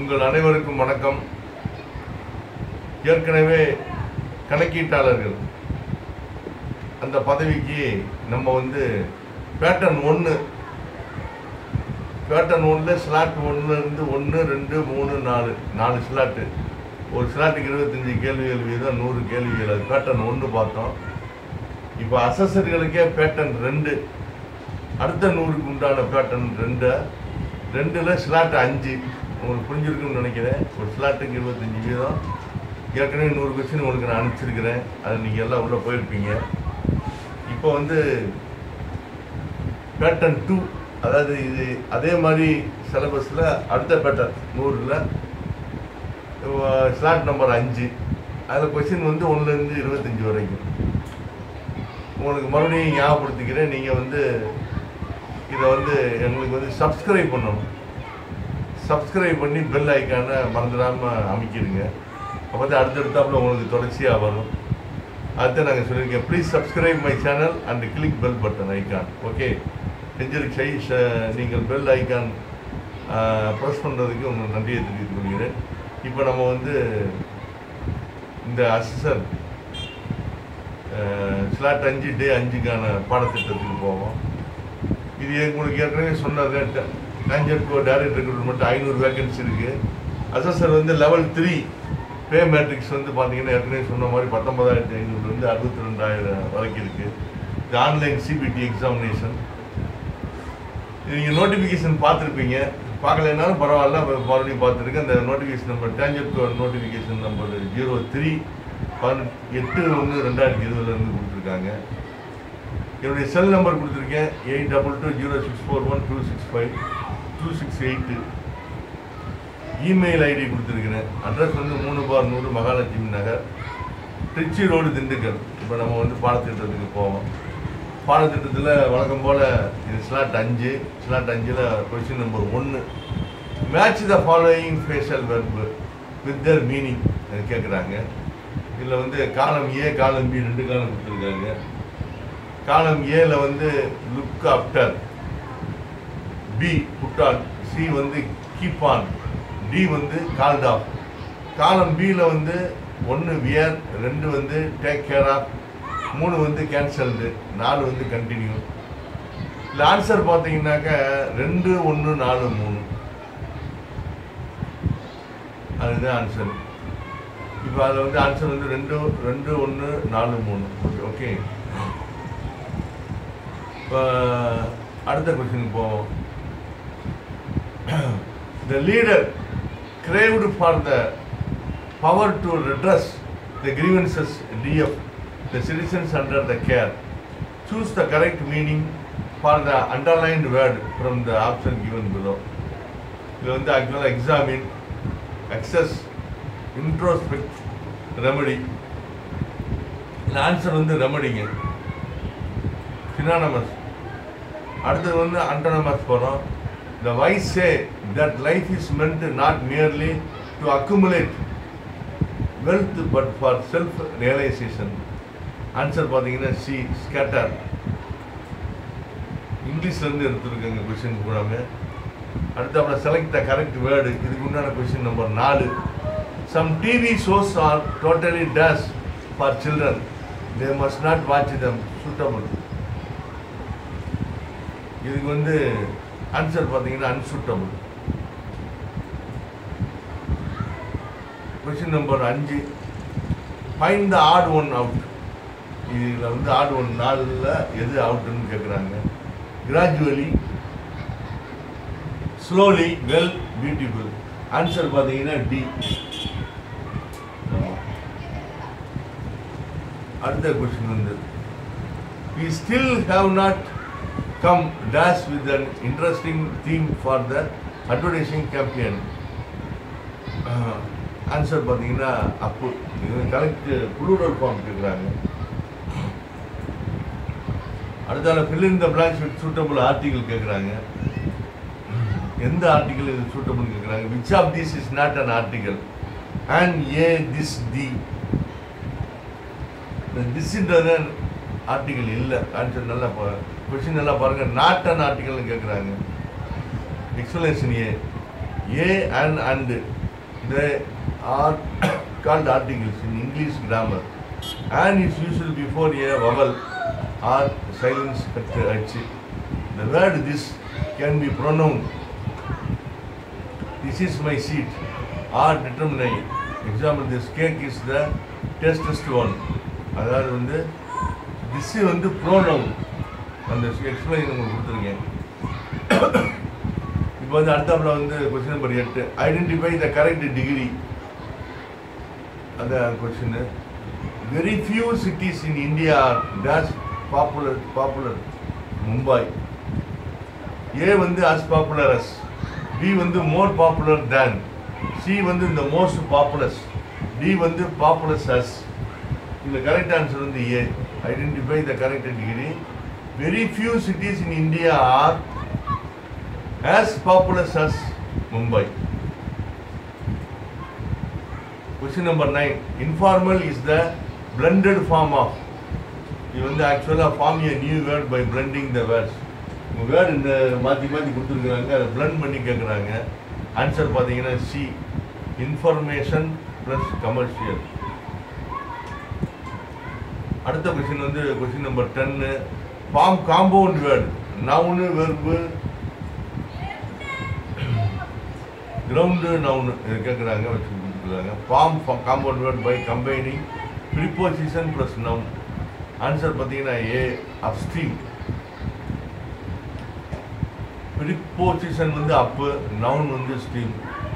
உங்கள் அனைவருக்கும் வணக்கம் ஏற்கனவே கணக்கீட்டாளர்கள் அந்த பதவிக்கு நம்ம வந்து பேட்டர்ன் ஒன்று பேட்டர்ன் ஒன்றில் ஸ்லாட் ஒன்றுலேருந்து ஒன்று ரெண்டு மூணு நாலு நாலு ஸ்லாட்டு ஒரு ஸ்லாட்டுக்கு இருபத்தஞ்சி கேள்விகள் வீதம் நூறு கேள்விகள் அது பேட்டர்ன் ஒன்று பார்த்தோம் இப்போ அசஸர்களுக்கே பேட்டர்ன் ரெண்டு அடுத்த நூறுக்கு உண்டான பேட்டர்ன் ரெண்டு ரெண்டில் ஸ்லாட் அஞ்சு உங்களுக்கு புரிஞ்சிருக்குன்னு நினைக்கிறேன் ஒரு ஸ்லாட்டுக்கு இருபத்தஞ்சி வீதம் ஏற்கனவே நூறு கொஸ்டின் உங்களுக்கு நான் அனுப்பிச்சிருக்கிறேன் அது நீங்கள் எல்லாம் உள்ளே போயிருப்பீங்க இப்போ வந்து பேட்டர்ன் டூ அதாவது இது அதே மாதிரி சிலபஸில் அடுத்த பேட்டர்ன் நூறில் ஸ்லாட் நம்பர் அஞ்சு அதில் கொஸ்டின் வந்து ஒன்றுலேருந்து இருபத்தஞ்சி வரைக்கும் உங்களுக்கு மறுபடியும் ஞாபகப்படுத்திக்கிறேன் நீங்கள் வந்து இதை வந்து எங்களுக்கு வந்து சப்ஸ்கிரைப் பண்ணணும் சப்ஸ்கிரைப் பண்ணி பெல் ஐக்கானை மறந்துடாமல் அமைக்கிடுங்க அப்போ தான் அடுத்தடுத்தாப்புல உங்களுக்கு தொடர்ச்சியாக வரும் அடுத்து நாங்கள் சொல்லியிருக்கேன் please subscribe my channel and click bell button icon okay செஞ்சிருக்கு செய் ச- நீங்கள் பெல் ஐக்கான் ப்ரெஸ் பண்ணுறதுக்கு உங்களுக்கு நன்றியை தெரிவித்துக் கொள்கிறேன் இப்போ நம்ம வந்து இந்த அசிஸ்டர் ஸ்லாட் அஞ்சு டே அஞ்சுக்கான பாடத்திட்டத்துக்கு போவோம் இது உங்களுக்கு ஏற்கனவே சொன்னது டேஞ்சர்கோ டைரக்ட் ரெக்ரூட்மெண்ட் ஐநூறு வேகன்சி இருக்குது அசஸர் வந்து லெவல் த்ரீ பே மேட்ரிக்ஸ் வந்து பார்த்தீங்கன்னா ஏற்கனவே சொன்ன மாதிரி பத்தொன்பதாயிரத்தி ஐநூறுலேருந்து அறுபத்தி ரெண்டாயிரம் வரைக்கும் இருக்குது இது ஆன்லைன் சிபிடி எக்ஸாமினேஷன் நீங்கள் நோட்டிஃபிகேஷன் பார்த்துருப்பீங்க பார்க்கலைனாலும் பரவாயில்ல அப்ப மறுபடியும் பார்த்துருக்கேன் அந்த நோட்டிஃபிகேஷன் நம்பர் டேஞ்சர் நோட்டிஃபிகேஷன் நம்பர் ஜீரோ த்ரீ எட்டு ஒன்று ரெண்டாயிரத்தி இருபதுலேருந்து கொடுத்துருக்காங்க என்னுடைய செல் நம்பர் கொடுத்துருக்கேன் eight double two zero six four one two six five two six eight email ID கொடுத்துருக்கிறேன் அட்ரஸ் வந்து மூணு பார் நூறு மகாலட்சுமி நகர் திருச்சி ரோடு திண்டுக்கல் இப்போ நம்ம வந்து பாடத்திட்டத்துக்கு போவோம் பாடத்திட்டத்தில் வழக்கம் போல் இது ஸ்லாட் அஞ்சு ஸ்லாட் அஞ்சில் கொஸ்டின் நம்பர் ஒன்று match the following phrasal verb with their meaning கேட்குறாங்க இதில் வந்து காலம் ஏ காலம் பி ரெண்டு காலம் கொடுத்துருக்காங்க காலம் ஏல வந்து look after B put on C வந்து கீப் ஆன் டி வந்து கால்ட் ஆஃப் காலம் பியில் வந்து ஒன்று வியர் ரெண்டு வந்து டேக் கேர் ஆஃப் மூணு வந்து கேன்சல்டு நாலு வந்து கண்டினியூ இல்லை ஆன்சர் பார்த்தீங்கன்னாக்க ரெண்டு ஒன்று நாலு மூணு அதுதான் ஆன்சர் இப்போ அதில் வந்து ஆன்சர் வந்து ரெண்டு ரெண்டு ஒன்று நாலு மூணு ஓகே ஓகே இப்போ அடுத்த கொஸ்டின் போவோம் the leader craved for the power to redress the grievances DF the citizens under the care. Choose the correct meaning for the underlined word from the option given below. இது வந்து ஆக்சுவலாக எக்ஸாமின் access introspect remedy இந்த answer வந்து ரெமடிங்க synonymous அடுத்தது வந்து antonymous போகிறோம் the wise say that life is meant not merely to accumulate wealth but for self realisation answer பார்த்தீங்கன்னா சி ஸ்கேட்டர் இங்கிலீஷ்லேருந்து எடுத்துருக்கேங்க கொஷின் கூடாம அடுத்தாப்புல செலக்ட் த கரெக்ட் வேர்டு இதுக்கு உண்டான கொஷின் நம்பர் நாலு some TV shows are totally dash for children they must not watch them suitable இதுக்கு வந்து ஆன்சர் பார்த்தீங்கன்னா அன்சூட்டபிள் கொஸ்டின் நம்பர் அஞ்சு find the odd one out இதில் வந்து ஆட் ஒன் நாலில் எது அவுட்டுன்னு கேட்குறாங்க gradually slowly well beautiful answer பார்த்தீங்கன்னா டி அடுத்த கொஸ்டின் வந்து we still have not come dash with an interesting theme for the advertising campaign answer பார்த்தீங்கன்னா அப்பு இது கரெக்ட் புளூரல் ஃபார்ம் கேட்குறாங்க அடுத்தால fill in the blanks with suitable article கேட்குறாங்க எந்த ஆர்டிகல் இது சூட்டபிள் கேட்குறாங்க which of this is not an article and A this the இந்த திஸ்ன்றது ஆர்டிகல் இல்லை ஆன்சர் நல்லா கொஸ்டின் நல்லா பாருங்க நாட் அன் ஆர்டிகல்னு கேட்குறாங்க explanation A A and and they are called articles in English grammar and is usually before a vowel or silence at H. The word this can be pronoun. This is my seat or determine. Example, this cake is the tastest one. அதாவது வந்து this வந்து pronoun அந்த explain உங்களுக்கு கொடுத்துருக்கேன் இப்போ வந்து அடுத்தாப்புல வந்து கொஸ்டின் நம்பர் எட்டு ஐடென்டிஃபை த கரெக்ட் டிகிரி அந்த question very few cities in India dash popular popular Mumbai A வந்து அஸ் பாப்புலர் அஸ் பி வந்து மோர் பாப்புலர் தேன் சி வந்து இந்த மோஸ்ட் பாப்புலஸ் டி வந்து பாப்புலஸ் அஸ் இந்த கரெக்ட் ஆன்சர் வந்து A identify the correct degree very few cities in India are as populous as Mumbai. Question number nine. Informal is the blended form of. இது வந்து ஆக்சுவலாக form a new word by blending the words word இந்த மாற்றி மாற்றி கொடுத்துருக்குறாங்க அதை blend பண்ணி கேட்குறாங்க ஆன்சர் பார்த்தீங்கன்னா சி இன்ஃபர்மேஷன் ப்ளஸ் கமர்ஷியல் அடுத்த கொஸ்டின் வந்து கொஸ்டின் நம்பர் டென்னு form compound word noun verb ground noun இது கேட்குறாங்க வச்சு கொடுத்துருக்காங்க form compound word by combining preposition plus noun answer பார்த்தீங்கன்னா ஏ அப்ஸ்ட்ரீம் ப்ரிப்போசிஷன் வந்து அப்பு நவுன் வந்து ஸ்ட்ரீம்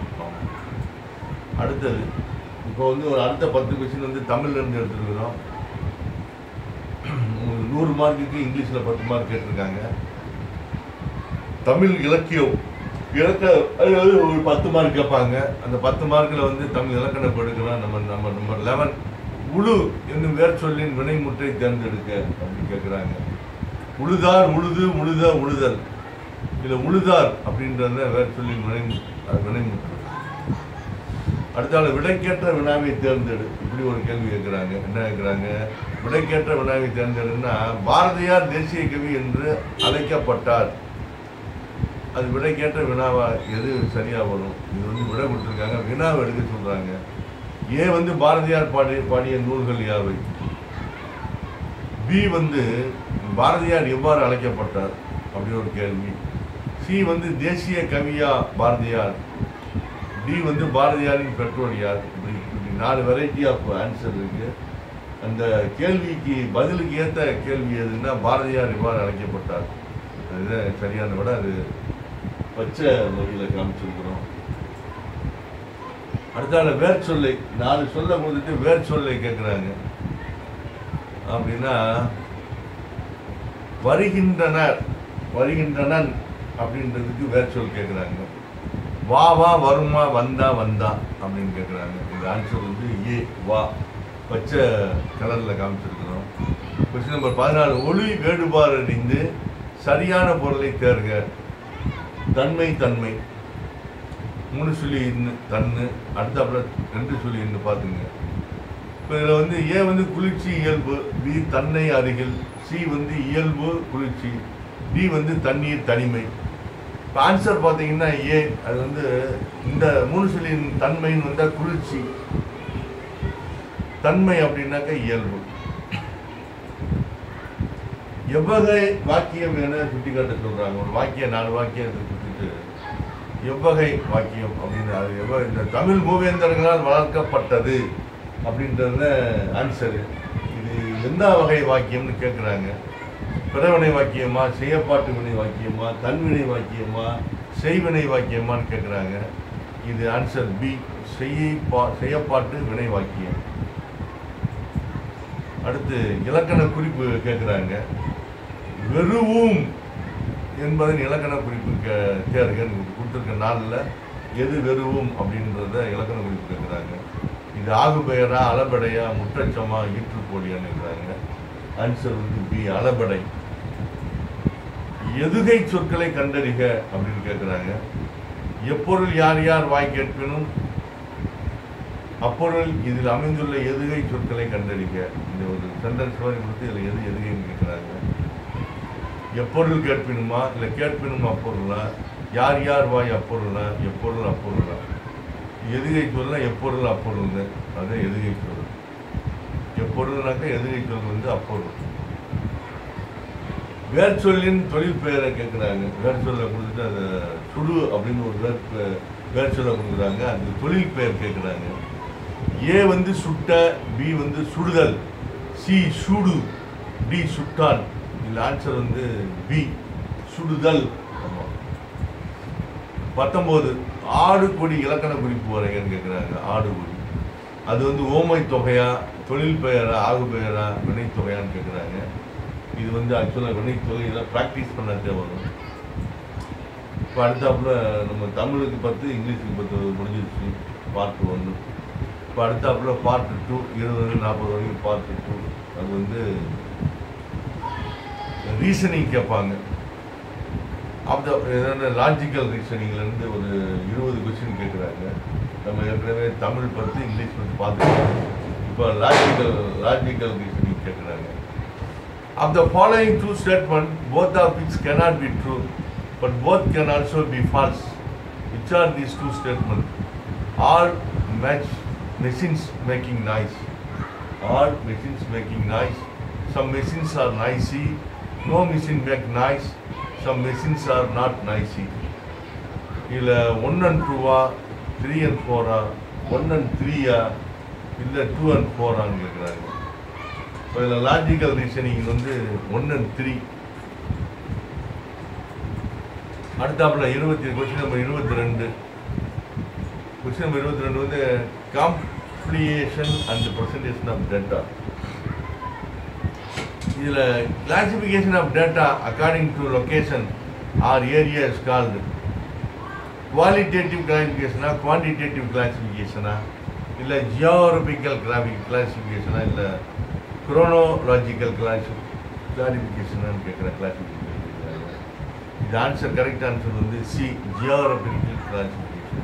அடுத்தது இப்போ வந்து ஒரு அடுத்த பத்து கொஸ்டின் வந்து தமிழ்லேருந்து எடுத்துருக்குறோம் உங்களுக்கு நூறு மார்க்குக்கு இங்கிலீஷில் பத்து மார்க் கேட்டிருக்காங்க தமிழ் இலக்கியம் இலக்க அதாவது ஒரு பத்து மார்க் கேட்பாங்க அந்த பத்து மார்க்கில் வந்து தமிழ் இலக்கணம் எடுக்கலாம் நம்ம நம்ம நம்பர் லெவன் உழு என்னும் வேர் சொல்லின் வினைமுற்றை தேர்ந்தெடுக்க அப்படின்னு கேட்குறாங்க உழுதார் உழுது உழுத உழுதல் இதில் உழுதார் அப்படின்றத வேர் சொல்லின் வினை அது வினைமுற்று அடுத்தால விடைக்கேற்ற வினாவை தேர்ந்தெடு இப்படி ஒரு கேள்வி கேட்குறாங்க என்ன கேட்குறாங்க விடைக்கேற்ற வினாவை தேர்ந்தெடுன்னா பாரதியார் தேசிய கவி என்று அழைக்கப்பட்டார் அது விடைக்கேற்ற வினாவா எது சரியாக வரும் இது வந்து விடை கொடுத்துருக்காங்க வினாவை எடுக்க சொல்கிறாங்க ஏ வந்து பாரதியார் பாடிய பாடிய நூல்கள் யாவை பி வந்து பாரதியார் எவ்வாறு அழைக்கப்பட்டார் அப்படி ஒரு கேள்வி சி வந்து தேசிய கவியா பாரதியார் டி வந்து பாரதியாரின் பெற்றோர் யார் இப்படி இப்படி நாலு வெரைட்டி ஆஃப் ஆன்சர் இருக்கு அந்த கேள்விக்கு பதிலுக்கு ஏற்ற கேள்வி எதுன்னா பாரதியார் எவ்வாறு அழைக்கப்பட்டார் அதுதான் சரியான விட அது பச்சை வழியில் காமிச்சிருக்கிறோம் அடுத்தால வேர் சொல்லை நாலு சொல்ல கொடுத்துட்டு வேர் சொல்லை கேட்குறாங்க அப்படின்னா வருகின்றனர் வருகின்றனன் அப்படின்றதுக்கு வேர் சொல் கேட்குறாங்க வா வா வருமா வந்தா வந்தா அப்படின்னு கேட்குறாங்க இந்த ஆன்சர் வந்து ஏ வா பச்சை கலரில் காமிச்சிருக்கிறோம் கொஸ்டின் நம்பர் பதினாலு ஒளி வேடுபாடு அறிந்து சரியான பொருளை தேர்க தன்மை தன்மை மூணு சொல்லி இன்னு தன்னு அடுத்தாப்புல ரெண்டு சொல்லி இன்னு பார்த்துங்க இப்போ இதில் வந்து ஏ வந்து குளிர்ச்சி இயல்பு பி தன்னை அருகில் சி வந்து இயல்பு குளிர்ச்சி டி வந்து தண்ணீர் தனிமை இப்போ ஆன்சர் பார்த்தீங்கன்னா ஏ அது வந்து இந்த மூணு சொல்லின் தன்மைன்னு வந்தால் குளிர்ச்சி தன்மை அப்படின்னாக்கா இயல்பு எவ்வகை வாக்கியம் என சுட்டி காட்ட சொல்றாங்க ஒரு வாக்கியம் நாலு வாக்கியம் சுட்டிட்டு எவ்வகை வாக்கியம் அப்படின்னு அது எவ்வ இந்த தமிழ் மூவேந்தர்களால் வளர்க்கப்பட்டது அப்படின்றத ஆன்சரு இது எந்த வகை வாக்கியம்னு கேட்குறாங்க பிறவினை வாக்கியமா செய்யப்பாட்டு வினை வாக்கியமா தன்வினை வாக்கியமா செய்வினை வாக்கியமான்னு கேட்குறாங்க இது ஆன்சர் பி செய்யப்பா செய்யப்பாட்டு வினை வாக்கியம் அடுத்து இலக்கண குறிப்பு கேட்குறாங்க வெறுவும் என்பதன் இலக்கண குறிப்பு கே தேர்க கொடுத்துருக்க நாளில் எது வெறுவும் அப்படின்றத இலக்கண குறிப்பு கேட்குறாங்க இது ஆகு பெயரா அளபடையா முற்றச்சமா ஈற்றுப்போலியான்னு இருக்கிறாங்க ஆன்சர் வந்து பி அளபடை எதுகை சொற்களை கண்டறிக அப்படின்னு கேட்குறாங்க எப்பொருள் யார் யார் வாய் கேட்பினும் அப்பொருள் இதில் அமைந்துள்ள எதுகை சொற்களை கண்டறிக இந்த ஒரு சென்டென்ஸ் மாதிரி கொடுத்து இதில் எது எதுகைன்னு கேட்குறாங்க எப்பொருள் கேட்பினுமா இல்லை கேட்பினும் அப்பொருளா யார் யார் வாய் அப்பொருளா எப்பொருள் அப்பொருளா எதுகை சொல்ல எப்பொருள் அப்பொருள்னு அதான் எதுகை சொல் எப்பொருள்னாக்கா எதுகை சொல் வந்து அப்பொருள் வேர் சொல்லின் தொழில் பெயரை கேட்குறாங்க வேர் சொல்ல கொடுத்துட்டு அதை சுடு அப்படின்னு ஒரு வேர் பெ- வேர் சொல்ல கொடுக்குறாங்க அந்த தொழில் பெயர் கேட்குறாங்க ஏ வந்து சுட்ட பி வந்து சுடுதல் சி சுடு டி சுட்டான் இதில் ஆன்சர் வந்து பி சுடுதல் ஆமா. பத்தொம்போது ஆடு கொடி இலக்கண குறிப்பு வரைங்கன்னு கேட்குறாங்க ஆடு கொடி அது வந்து ஓமை தொகையா தொழில் பெயரா ஆகு பெயரா வினை தொகையான்னு கேட்குறாங்க இது வந்து ஆக்சுவலாக வினை தொகையில் ப்ராக்டிஸ் பண்ணாதே வரும் இப்போ அடுத்தாப்புல நம்ம தமிழுக்கு பத்து இங்கிலீஷுக்கு பத்து முடிஞ்சிருச்சு பார்ட் ஒன்று இப்போ அடுத்தாப்புல பார்ட் டூ இருபது நாற்பது வரைக்கும் பார்ட் டூ அது வந்து ரீசனிங் கேட்பாங்க அந்த என்னென்ன லாஜிக்கல் ரீசனிங்லேருந்து ஒரு இருபது கொஸ்டின் கேட்குறாங்க நம்ம ஏற்கனவே தமிழ் பற்றி இங்கிலீஷ் பற்றி பார்த்துருக்கோம் இப்போ லாஜிக்கல் லாஜிக்கல் ரீசனிங் கேட்குறாங்க Of the following two statements, both of which cannot be true, but both can also be false. Which are these two statements? All match machines making noise. All machines making noise. Some machines are noisy. No machine make noise. Some machines are not noisy. இதில் one and டூவா three and ஃபோரா one and த்ரீயா இல்லை two and ஃபோரான்னு கேட்குறாங்க இப்போ இதில் logical reasoning வந்து ஒன் அண்ட் த்ரீ அடுத்தாப்புல இருபத்தி கொஸ்டின் நம்பர் இருபத்தி ரெண்டு கொஸ்டின் நம்பர் இருபத்தி ரெண்டு வந்து compilation and presentation of data இதில் classification of data according to location or area is called qualitative கிளாசிஃபிகேஷனா குவான்டிடேட்டிவ் கிளாசிஃபிகேஷனா இல்லை ஜியோகிரபிக்கல் கிராஃபிக் கிளாசிஃபிகேஷனா இல்லை குரோனோலாஜிக்கல் கிளாசி கிளாரிஃபிகேஷனான்னு கேட்குற கிளாசிஃபிகேஷன் இது ஆன்சர் கரெக்ட் ஆன்சர் வந்து சி ஜியோகிரபிக்கல் கிளாசிஃபிகேஷன்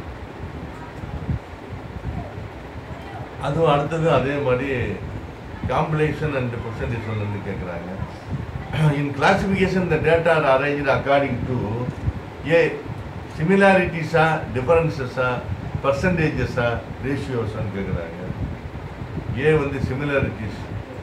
அதுவும் அடுத்தது அதே மாதிரி காம்பினேஷன் அண்ட் பர்சன்டேஷன் வந்து கேட்குறாங்க in classification the data are arrange according to a சிமிலாரிட்டிஸா டிஃபரன்சஸா பர்சன்டேஜஸா ரேஷியோஸான்னு கேட்குறாங்க ஏ வந்து சிமிலாரிட்டிஸ்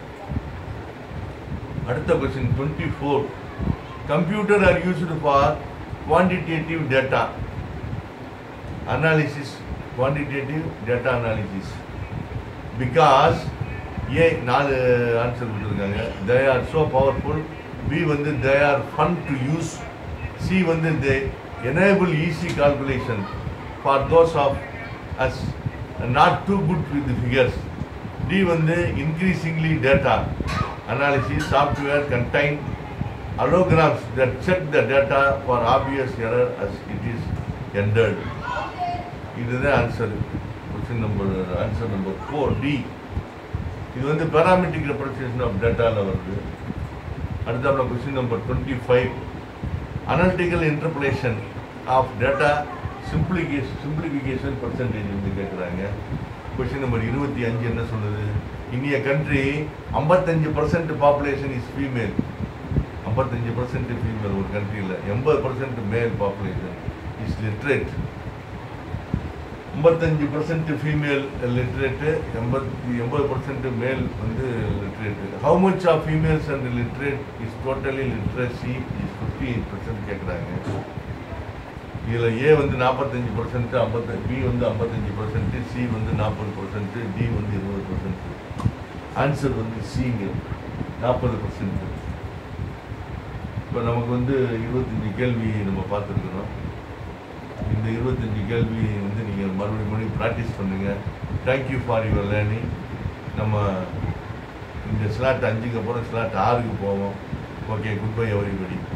அடுத்த question twenty four computer are used for quantitative data analysis quantitative data analysis because A நாலு ஆன்சர் கொடுத்துருக்காங்க they are so powerful B வந்து they are fun to use C வந்து தே enable easy calculation for those of us not too good with figures D வந்து increasingly data analysis software contain allograms that check the data for obvious error as it is entered. இதுதான் answer question number answer number four D இது வந்து parametric representation of டேட்டாவில் வருது அடுத்தாப்புல question number twenty five analytical interpretation of data simplification simplification percentage வந்து கேட்குறாங்க question number இருபத்தி அஞ்சு என்ன சொல்லுது இந்திய கண்ட்ரி ஐம்பத்தஞ்சு பர்சன்ட் பாப்புலேஷன் இஸ் ஃபீமேல் ஐம்பத்தஞ்சு பர்சன்ட் ஃபீமேல் ஒரு கண்ட்ரியில் எண்பது percent male population is literate ஐம்பத்தஞ்சு பர்சன்ட் ஃபீமேல் லிட்ரேட்டு எண்பத்தி எண்பது பர்சன்ட் மேல் வந்து literate how much of females and literate is totally literacy is fifty eight percent கேட்குறாங்க இதில் ஏ வந்து நாற்பத்தஞ்சு பர்சன்ட் ஐம்பத்தஞ்சு பி வந்து ஐம்பத்தஞ்சு பர்சன்ட் சி வந்து நாற்பது பர்சன்ட் டி வந்து இருபது பர்சன்ட் ஆன்சர் வந்து சிங்க நாற்பது பர்சன்ட் இப்போ நமக்கு வந்து இருபத்தஞ்சி கேள்வி நம்ம பார்த்துருக்குறோம் இந்த இருபத்தஞ்சி கேள்வி வந்து நீங்கள் மறுபடியும் மறுபடியும் ப்ராக்டிஸ் பண்ணுங்கள் தேங்க்யூ ஃபார் யுவர் லேர்னிங் நம்ம இந்த ஸ்லாட் அஞ்சுக்கு அப்புறம் ஸ்லாட் ஆறுக்கு போவோம் ஓகே குட் பை எவரிபடி